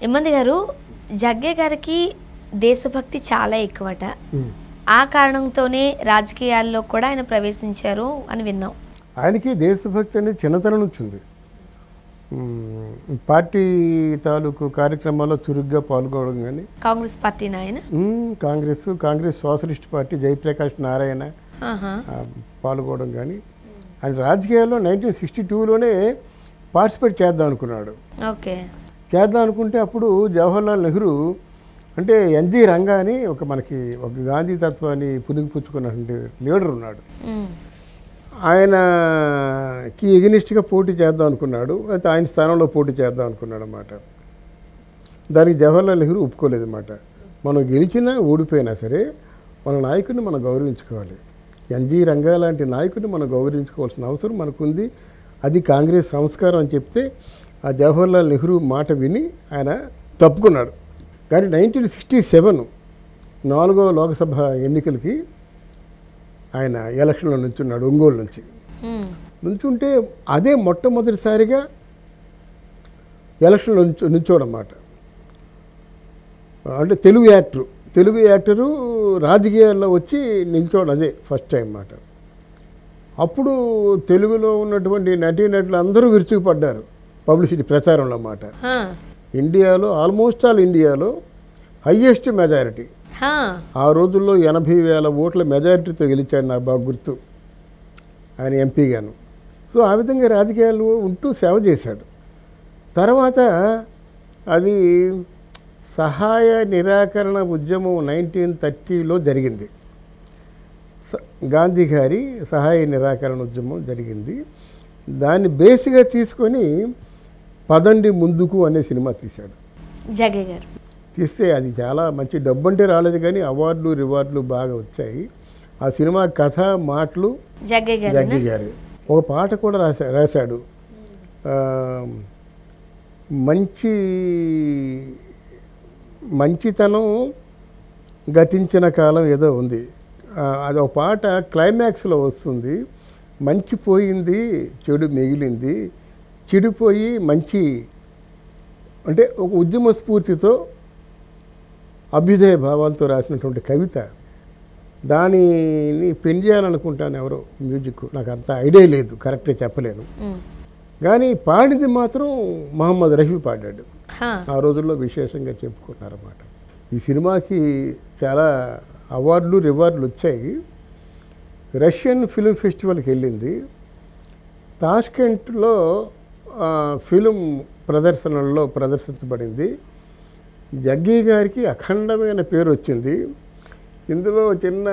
ఇమ్మంది గారు జగ్గే గారికి దేశభక్తి చాలా ఎక్కువట ఉమ్. ఆ కారణంతోనే రాజకీయాల్లో కూడా ఆయన ప్రవేశించారు అని విన్నాం ఆయనకి దేశభక్తి అనేది చిన్నతనం నుంచి ఉంది ఉమ్, పార్టీ తాలూకు కార్యక్రమాల్లో చురుగ్గా పాల్గొనడం కానీ కాంగ్రెస్ పార్టీ ఆయన um, Congress Congress socialist party Jayaprakash Narayan ఆహా. ఆ, పాల్గొనడం కానీ ఆయన రాజకీయాల్లో నైన్టీన్ సిక్స్టీ టూలోనే పార్టిసిపేట్ చేద్దాం అనుకున్నాడు ఓకే చేద్దాం అనుకుంటే అప్పుడు జవహర్లాల్ నెహ్రూ అంటే ఎన్జి రంగా అని ఒక మనకి ఒక గాంధీ తత్వాన్ని పుణిగిపుచ్చుకున్నటువంటి లీడర్ ఉన్నాడు ఉమ్. ఆయనకి ఎగనిస్ట్గా పోటీ చేద్దాం అనుకున్నాడు అయితే ఆయన స్థానంలో పోటీ చేద్దాం అనుకున్నాడు అన్నమాట దానికి జవహర్లాల్ నెహ్రూ ఒప్పుకోలేదు అన్నమాట మనం గెలిచినా ఓడిపోయినా సరే మన నాయకుడిని మనం గౌరవించుకోవాలి ఎన్జి రంగా లాంటి నాయకుడిని మనం గౌరవించుకోవాల్సిన అవసరం మనకుంది అది కాంగ్రెస్ సంస్కారం అని చెప్తే ఆ జవహర్లాల్ నెహ్రూ మాట విని ఆయన తప్పుకున్నాడు కానీ నైన్టీన్ సిక్స్టీ సెవెన్ నాలుగో లోక్సభ ఎన్నికలకి ఆయన ఎలక్షన్లో నుంచున్నాడు ఒంగోలు నుంచి ఉమ్. నుంచుంటే అదే మొట్టమొదటిసారిగా ఎలక్షన్లో నుంచో నుంచోడన్నమాట అంటే తెలుగు యాక్టరు తెలుగు యాక్టరు రాజకీయాల్లో వచ్చి నిల్చోడం అదే ఫస్ట్ టైం అన్నమాట అప్పుడు తెలుగులో ఉన్నటువంటి నటీనటులు అందరూ విరుచుకుపడ్డారు పబ్లిసిటీ ప్రచారంలో అన్నమాట హా. ఇండియాలో ఆల్మోస్ట్ ఆల్ ఇండియాలో హయ్యెస్ట్ మెజారిటీ హా. ఆ రోజుల్లో ఎనభై వేల ఓట్ల మెజారిటీతో గెలిచాడు నాకు బాగా గుర్తు ఆయన ఎంపీగాను సో ఆ విధంగా రాజకీయాలు ఉంటూ సేవ చేశాడు తర్వాత అది సహాయ నిరాకరణ ఉద్యమం నైన్టీన్ థర్టీలో జరిగింది స- గాంధీ గారి సహాయ నిరాకరణ ఉద్యమం జరిగింది దాన్ని బేస్గా తీసుకొని పదండి ముందుకు అనే సినిమా తీశాడు జగ్గే గారు తీస్తే అది చాలా మంచి డబ్బు అంటే రాలేదు కానీ అవార్డులు రివార్డులు బాగా వచ్చాయి ఆ సినిమా కథ మాటలు జగ్గే గారు జగ్గి గారి ఒక పాట కూడా రాశా రాశాడు ఆ, మంచి మంచితనం గతించిన కాలం ఏదో ఉంది ఆ, అది ఒక పాట క్లైమాక్స్లో వస్తుంది మంచి పోయింది చెడు మిగిలింది చెడిపోయి మంచి అంటే ఒక ఉద్యమ స్ఫూర్తితో అభ్యుదయ భావాలతో రాసినటువంటి కవిత దానిని పెన్ చేయాలనుకుంటాను ఎవరో మ్యూజిక్ నాకు అంత ఐడియా లేదు కరెక్ట్గా చెప్పలేను ఉమ్. కానీ పాడింది మాత్రం మహమ్మద్ రఫీ పాడాడు హా. ఆ రోజుల్లో విశేషంగా చెప్పుకున్నారన్నమాట ఈ సినిమాకి చాలా అవార్డులు రివార్డులు వచ్చాయి రష్యన్ ఫిలిం ఫెస్టివల్కి వెళ్ళింది తాష్కెంట్లో ఆ, ఫిలిం ప్రదర్శనల్లో ప్రదర్శించబడింది జగ్గీ గారికి అఖండమైన పేరు వచ్చింది ఇందులో చిన్న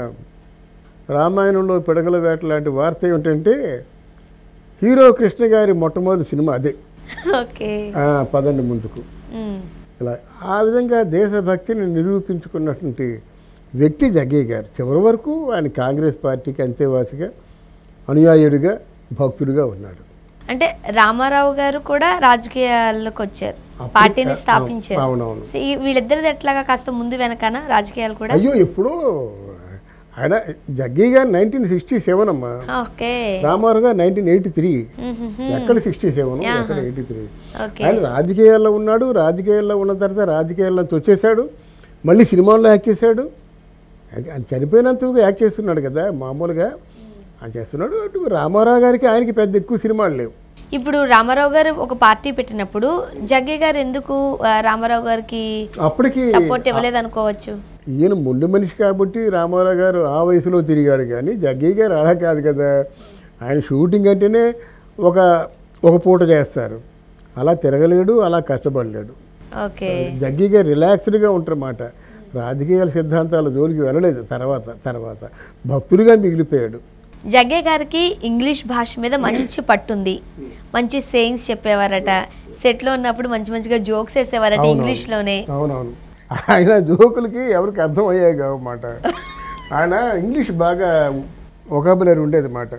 రామాయణంలో పిడకల వేట లాంటి వార్త ఏమిటంటే హీరో కృష్ణ గారి మొట్టమొదటి సినిమా అదే ఓకే ఆ, పదండి ముందుకు ఉమ్. ఇలా ఆ విధంగా దేశభక్తిని నిరూపించుకున్నటువంటి వ్యక్తి జగ్గయ్య గారు చివరి వరకు ఆయన కాంగ్రెస్ పార్టీకి అంతేవాసిగా అనుయాయుడిగా భక్తుడిగా ఉన్నాడు అంటే రామారావు గారు కూడా రాజకీయాల్లోకి వచ్చారు అప్పుడు- పార్టీని ఆ, స్థాపించారు అవునవును. సో ఈ వీళ్ళిద్దరిది ఎట్లాగా కాస్త ముందు వెనకన రాజకీయాలు కూడా అయ్యో ఎప్పుడో ఆయన Jaggayya garu nineteen sixty seven అమ్మా okay Rama Rao garu nineteen eighty three మ్మ్హ్మ్. ఎక్కడ సిక్స్టీ సెవెన్ ఆహా. ఎక్కడ ఎయిటీ త్రీ ఓకే ఆయన రాజకీయాల్లో ఉన్నాడు రాజకీయాల్లో ఉన్న తర్వాత రాజకీయాల్లో నుంచి వచ్చేసాడు మళ్ళీ సినిమాల్లో యాక్ట్ చేశాడు అది ఆయన చనిపోయినంత యాక్ట్ చేస్తున్నాడు కదా మామూలుగా ఆయన చేస్తున్నాడు అటు రామారావు గారికి ఆయనకి పెద్ద ఎక్కువ సినిమాలు లేవు ఇప్పుడు రామారావు గారు ఒక పార్టీ పెట్టినప్పుడు జగ్గే గారు ఎందుకు ఆ, రామారావు గారికి అప్పటికి సపోర్ట్ ఇవ్వలేదు అనుకోవచ్చు ఈయన మొండి మనిషి కాబట్టి రామారావు గారు ఆ వయసులో తిరిగాడు కానీ జగ్గయ్య గారు అలా కాదు కదా ఆయన షూటింగ్ అంటేనే ఒక ఒక పూట చేస్తారు అలా తిరగలేడు అలా కష్టపడలేడు ఓకే జగ్గయ్య గారు రిలాక్స్డ్గా ఉంటారన్నమాట రాజకీయాల సిద్ధాంతాల జోలికి వెళ్ళలేదు తర్వాత తర్వాత భక్తుడిగా మిగిలిపోయాడు జగ్గే గారికి ఇంగ్లీష్ భాష మీద మంచి పట్టుంది మంచి సేయింగ్స్ చెప్పేవారట సెట్లో ఉన్నప్పుడు మంచి మంచిగా జోక్స్ వేసేవారట అవునవును. ఇంగ్లీష్లోనే అవునవును ఆయన జోకులకి ఎవరికి అర్థం అయ్యాయి కావన్నమాట ఆయన ఇంగ్లీష్ బాగా ఒకాబులరీ ఉండేది మాట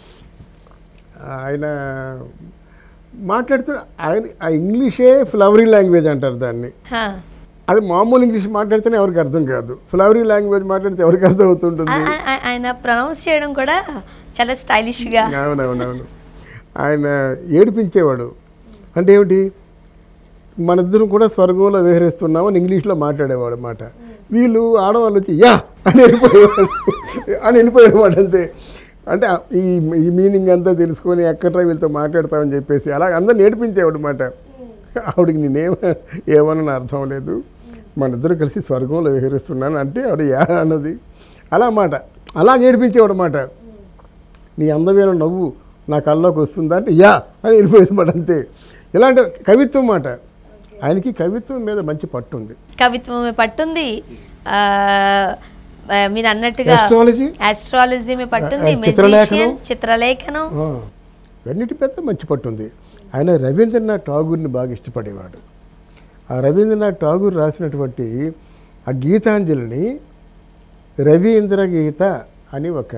ఆయన మాట్లాడుతూ ఆయన ఆ ఇంగ్లీషే ఫ్లవరీ లాంగ్వేజ్ అంటారు దాన్ని హా. అది మామూలు ఇంగ్లీష్ మాట్లాడితేనే ఎవరికి అర్థం కాదు ఫ్లవరీ లాంగ్వేజ్ మాట్లాడితే ఎవరికి అర్థం అవుతుంటుంది ఆ- ఆ- ఆ- ఆయన ప్రొనౌన్స్ చేయడం కూడా చాలా స్టైలిష్గా అవునవునవును ఆయన ఏడిపించేవాడు అంటే ఏమిటి మన ఇద్దరం కూడా స్వర్గంలో విహరిస్తున్నామని ఇంగ్లీష్లో మాట్లాడేవాడు అనమాట వీళ్ళు ఆడవాళ్ళు వచ్చి యా అని వెళ్ళిపోయేవాడు అని వెళ్ళిపోయేవాడు అంతే అంటే ఆ- ఈ ఈ మీనింగ్ అంతా తెలుసుకొని ఎక్కడ వీళ్ళతో మాట్లాడతామని చెప్పేసి అలా అందరు నేర్పించేవాడు అనమాట ఆవిడకి నేనేమ ఏమన్నా అర్థం లేదు మన ఇద్దరు కలిసి స్వర్గంలో విహరిస్తున్నాను అంటే ఆవిడ యా అన్నది అలా మాట అలా నేర్పించేవాడు అనమాట నీ అందమైన నవ్వు నా కళ్ళలోకి వస్తుందా అంటే యా అని వెళ్ళిపోయేది మాట అంతే ఇలాంటి కవిత్వం మాట ఆయనకి కవిత్వం మీద మంచి పట్టు ఉంది కవిత్వమే పట్టుంది ఆ, ఆ, మీరు అన్నట్టుగా Astrology? ఆస్ట్రాలజీ పట్టుంది ఆ, చిత్రలేఖనం? మెజిషియన్ చిత్రలేఖనం ఆ, ఇవన్నిటి పెద్ద మంచి పట్టు ఉంది ఆయన రవీంద్రనాథ్ ఠాగూర్ని బాగా ఇష్టపడేవాడు ఆ రవీంద్రనాథ్ ఠాగూర్ రాసినటువంటి ఆ గీతాంజలిని రవీంద్ర గీత అని ఒక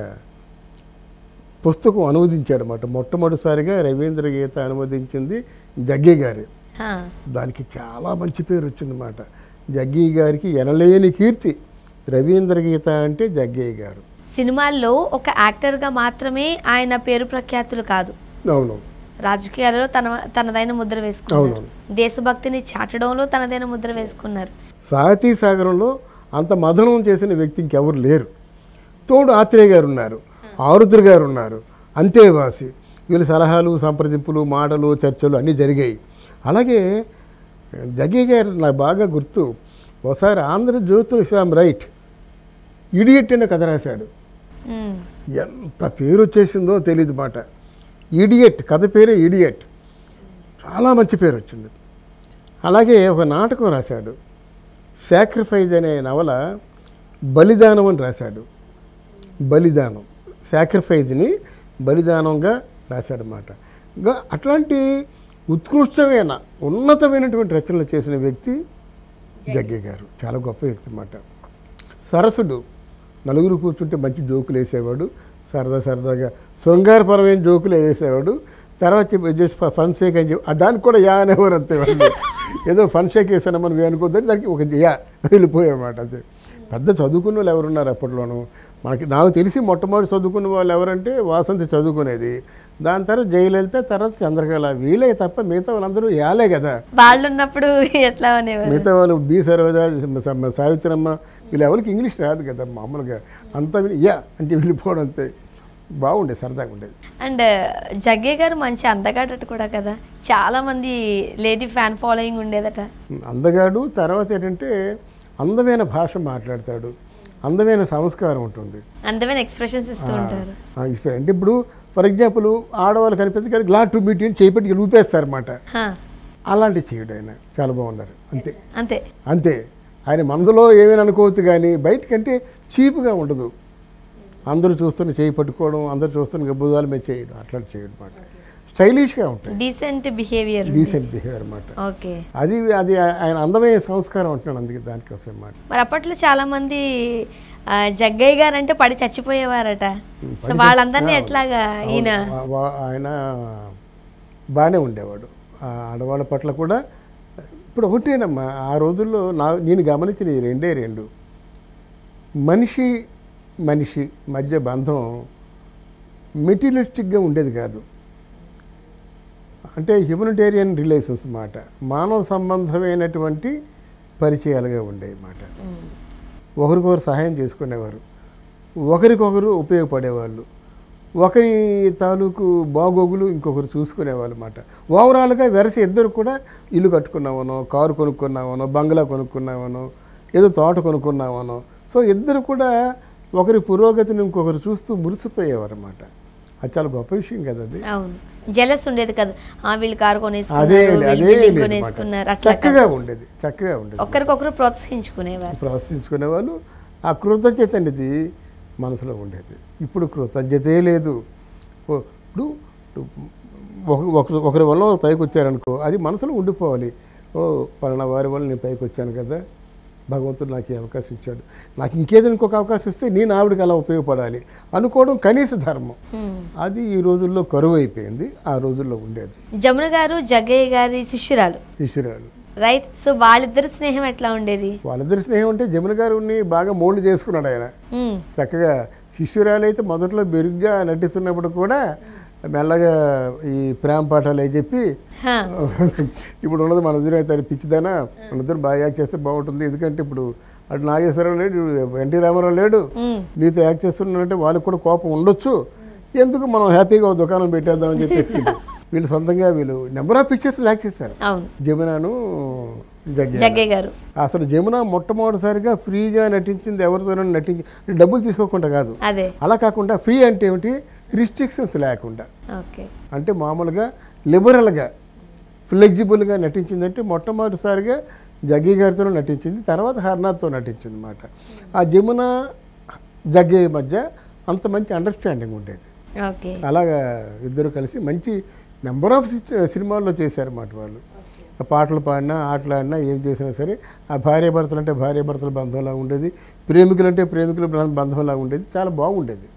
పుస్తకం అనువదించాడు అనమాట మొట్టమొదటిసారిగా రవీంద్ర గీత అనువదించింది జగ్గి గారు ఆ, దానికి చాలా మంచి పేరు వచ్చిందన్నమాట జగ్గయ్య గారికి ఎనలేని కీర్తి రవీంద్ర గీత అంటే జగ్గయ్య గారు సినిమాల్లో ఒక యాక్టర్గా మాత్రమే ఆయన పేరు ప్రఖ్యాతులు కాదు అవును రాజకీయాలలో తన తనదైన ముద్ర వేసుకున్నారు అవునవును. దేశభక్తిని చాటడంలో తనదైన ముద్ర వేసుకున్నారు సాహితీ సాగరంలో అంత మదనం చేసిన వ్యక్తి ఇంకెవరు లేరు తోడు ఆత్రేయ గారు ఉన్నారు ఆరుద్ర గారు ఉన్నారు అంతేవాసి వీళ్ళ సలహాలు సంప్రదింపులు మాటలు చర్చలు అన్నీ జరిగాయి అలాగే జగ్గయ్య గారు నాకు బాగా గుర్తు ఒకసారి ఆంధ్రజ్యోతులు ఇఫ్ ఐమ్ రైట్ ఇడియట్ అనే కథ రాశాడు ఉమ్, ఎంత పేరు వచ్చేసిందో తెలియదు మాట ఇడియట్ కథ పేరే ఇడియట్ చాలా మంచి పేరు వచ్చింది అలాగే ఒక నాటకం రాశాడు సాక్రిఫైజ్ అనే నవల బలిదానం అని రాశాడు బలిదానం సాక్రిఫైజ్ని బలిదానంగా రాశాడనమాట ఇంకా అట్లాంటి ఉత్కృష్టమైన ఉన్నతమైనటువంటి రచనలు చేసిన వ్యక్తి జగ్గే గారు చాలా గొప్ప వ్యక్తి అన్నమాట సరసుడు నలుగురు కూర్చుంటే మంచి జోకులు వేసేవాడు సరదా సరదాగా శృంగారపరమైన జోకులు వేసేవాడు తర్వాత చెప్పి జస్ట్ ఫన్ షేక్ అని చెప్పి ఆ దానికి కూడా యా అనేవారు అంతే వాళ్ళు ఏదో ఫన్ షేక్ వేసాను మనం అనుకోద్దని దానికి ఒక యా వెళ్ళిపోయారన్నమాట అంతే పెద్ద చదువుకున్న వాళ్ళు ఎవరున్నారు అప్పట్లోనూ మనకి నాకు తెలిసి మొట్టమొదటి చదువుకున్న వాళ్ళు ఎవరంటే వాసంతి చదువుకునేది దాని తర్వాత జయలలిత తర్వాత చంద్రకళ వీలే తప్ప మిగతా వాళ్ళందరూ యాలే కదా వాళ్ళు ఉన్నప్పుడు ఎట్లా అనేవారు మిగతా వాళ్ళు బి సరోజ స- సావిత్రమ్మ వీళ్ళు ఎవరికి ఇంగ్లీష్ రాదు కదా మామూలుగా అంతా విని యా అంటే వెళ్ళిపోవడం అంతే బాగుండేది సరదాగా ఉండేది అండ్ జగ్గే గారు మంచి అందగాడట కూడా కదా చాలా మంది లేడీ ఫ్యాన్ ఫాలోయింగ్ ఉండేదట అందగాడు తర్వాత ఏంటంటే అందమైన భాష మాట్లాడతాడు అందమైన సంస్కారం ఉంటుంది అందమైన ఎక్స్ప్రెషన్స్ ఇస్తూ ఉంటారు ఆ, ఇస్పే- అంటే ఇప్పుడు ఫర్ ఎగ్జాంపుల్ ఆడవాళ్ళు కనిపిస్తే కానీ గ్లాడ్ టు మీట్ అని చేపెట్టి ఊపేస్తారన్నమాట హా, అలాంటి చేయడు ఆయన చాలా బాగున్నారు అంతే అంతే అంతే ఆయన మనసులో ఏమైనా అనుకోవచ్చు కానీ బయటకంటే చీప్గా ఉండదు అందరూ చూస్తున్న చేయి పట్టుకోవడం అందరూ చూస్తున్న భుజాల మీద చేయడం అట్లా చేయడం అనమాట స్టైలిష్గా ఉంటాయి డీసెంట్ బిహేవియర్ డీసెంట్ బిహేవియర్ అనమాట ఓకే అది అది ఆయన అందమైన సంస్కారం అంటున్నాను అందుకే దానికోసం అన్నమాట మరి అప్పట్లో చాలా మంది ఆ, జగ్గయ్య గారు అంటే పడి చచ్చిపోయేవారట సో వాళ్ళందరినీ ఎట్లాగా ఈయన వా- వా- ఆయన బాగానే ఉండేవాడు ఆ ఆడవాళ్ళ పట్ల కూడా ఇప్పుడు ఒకటేనమ్మా ఆ రోజుల్లో నా నేను గమనించిన ఈ రెండే రెండు మనిషి మనిషి మధ్య బంధం మెటీరియలిస్టిక్గా ఉండేది కాదు అంటే హ్యూమనిటేరియన్ రిలేషన్స్ మాట మానవ సంబంధమైనటువంటి పరిచయాలుగా ఉండేవి మాట ఒకరికొకరు సహాయం చేసుకునేవారు ఒకరికొకరు ఉపయోగపడేవాళ్ళు ఒకరి తాలూకు బాగోగులు ఇంకొకరు చూసుకునేవాళ్ళు అన్నమాట ఓవరాల్గా వెరసి ఇద్దరు కూడా ఇల్లు కట్టుకున్నామనో కారు కొనుక్కున్నామనో బంగ్లా కొనుక్కున్నామనో ఏదో తోట కొనుక్కున్నామనో సో ఇద్దరు కూడా ఒకరి పురోగతిని ఇంకొకరు చూస్తూ మురిసిపోయేవారు అన్నమాట అది చాలా గొప్ప విషయం కదా అది అవును జెలస్ ఉండేది కదా ఆ, వీళ్ళు కారు అదే కొనేసుకున్నారు వీళ్ళు అదే బిల్డింగ్ లేదు కొనేసుకున్నారు అన్నమాట. అట్లా చక్కగా ఉండేది చక్కగా ఉండేది ఒకరికొకరు ప్రోత్సహించుకునేవారు ప్రవర్తించుకునే వాళ్ళు ఆ కృతజ్ఞత అనేది మనసులో ఉండేది ఇప్పుడు కృతజ్ఞతే లేదు ఓ, ఇప్పుడు ఒక- ఒకరు ఒకరి వల్ల ఒకరు పైకి వచ్చారనుకో అది మనసులో ఉండిపోవాలి ఓ పలానా వారి వల్ల నేను పైకి వచ్చాను కదా భగవంతుడు నాకు ఈ అవకాశం ఇచ్చాడు నాకు ఇంకేదో ఇంకొక అవకాశం ఇస్తే నేను ఆవిడకి అలా ఉపయోగపడాలి అనుకోవడం కనీస ధర్మం హ్మ్. అది ఈ రోజుల్లో కరువు అయిపోయింది ఆ రోజుల్లో ఉండేది జమున గారు జగ్గయ్య గారి శిష్యురాలు శిష్యురాలు రైట్ సో వాళ్ళిద్దరి స్నేహం ఎట్లా ఉండేది వాళ్ళిద్దరి స్నేహం అంటే జమున గారిని బాగా మోల్డ్ చేసుకున్నాడు ఆయన హ్మ్. చక్కగా శిష్యురాలు అయితే మొదట్లో బెరుగ్గా నటిస్తున్నప్పుడు కూడా మెల్లగా ఈ ప్రేమ పాఠాలు అవి చెప్పి హా, ఇప్పుడు ఉన్నది మన ఇద్దరు అయితే పిచ్చిదానా మన ఇద్దరు బాగా యాక్ట్ చేస్తే బాగుంటుంది ఎందుకంటే ఇప్పుడు అటు నాగేశ్వరరావు లేడు ఇటు ఎన్టీ రామారావు లేడు ఉమ్, నీతో యాక్ట్ చేస్తున్నారంటే వాళ్ళకి కూడా కోపం ఉండొచ్చు ఎందుకు మనం హ్యాపీగా ఒక దుకాణం పెట్టేద్దామని చెప్పేసి వీళ్ళు- వీళ్ళు సొంతంగా వీళ్ళు నెంబర్ ఆఫ్ పిక్చర్స్ యాక్ట్ చేస్తారు అవును జమునాను జగ్గి జగ్గయ్య గారు అసలు జమున మొట్టమొదటిసారిగా ఫ్రీగా నటించింది ఎవరితోనైనా నటించి డబ్బులు తీసుకోకుండా కాదు అదే అలా కాకుండా ఫ్రీ అంటే ఏమిటి రిస్ట్రిక్షన్స్ లేకుండా ఓకే అంటే మామూలుగా లిబరల్గా ఫ్లెక్సిబుల్గా నటించిందంటే మొట్టమొదటిసారిగా జగ్గి గారితో నటించింది తర్వాత హర్నాథ్తో నటించింది అనమాట ఆ జమున జగ్గి మధ్య అంత మంచి అండర్స్టాండింగ్ ఉండేది ఓకే అలాగా ఇద్దరు కలిసి మంచి నెంబర్ ఆఫ్ సినిమాల్లో చేశారన్నమాట వాళ్ళు ఆ పాటలు పాడినా ఆటలు ఆడినా ఏం చేసినా సరే ఆ భార్య భర్తలు అంటే భార్య భర్తల బంధంలా ఉండేది ప్రేమికులు అంటే ప్రేమికుల బంధంలా ఉండేది చాలా బాగుండేది